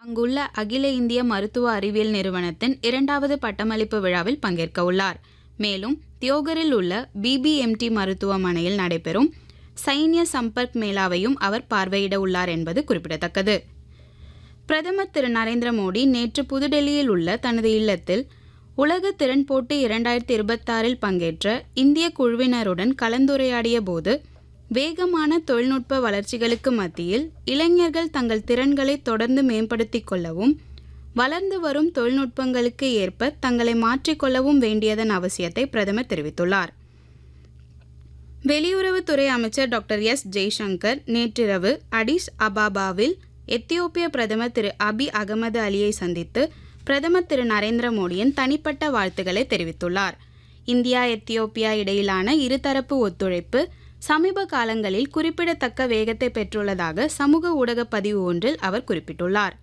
அங்குள்ள அகில இந்திய மருத்துவ அறிவியல் நிறுவனத்தின் இரண்டாவது பட்டமளிப்பு விழாவில் பங்கேற்க உள்ளார் மேலும் தியோகரில் உள்ள பிபிஎம்டி மருத்துவமனையில் நடைபெறும் சைன்ய சம்பர்க் மேளாவையும் அவர் பார்வையிட உள்ளார் என்பது குறிப்பிடத்தக்கது பிரதமர் திரு நரேந்திர மோடி நேற்று புதுடெல்லியில் உள்ள தனது இல்லத்தில் உலக திறன் போட்டி இரண்டாயிரத்தி இருபத்தாறில் பங்கேற்ற இந்திய குழுவினருடன் கலந்துரையாடிய போது வேகமான தொழில்நுட்ப வளர்ச்சிகளுக்கு மத்தியில் இளைஞர்கள் தங்கள் திறன்களை தொடர்ந்து மேம்படுத்திக் கொள்ளவும் வளர்ந்து வரும் தொழில்நுட்பங்களுக்கு ஏற்ப தங்களை மாற்றிக்கொள்ளவும் வேண்டியதன் அவசியத்தை பிரதமர் தெரிவித்துள்ளார் வெளியுறவுத்துறை அமைச்சர் டாக்டர் எஸ் ஜெய்சங்கர் நேற்றிரவு அடிஸ் அபாபாவில் எத்தியோப்பிய பிரதமர் திரு அபி அகமது அலியை சந்தித்து பிரதமர் திரு நரேந்திர மோடியின் தனிப்பட்ட வாழ்த்துக்களை தெரிவித்துள்ளார் இந்தியா எத்தியோப்பியா இடையிலான இருதரப்பு ஒத்துழைப்பு சமீப காலங்களில் குறிப்பிடத்தக்க வேகத்தை பெற்றுள்ளதாக சமூக ஊடக பதிவு ஒன்றில் அவர் குறிப்பிட்டுள்ளார்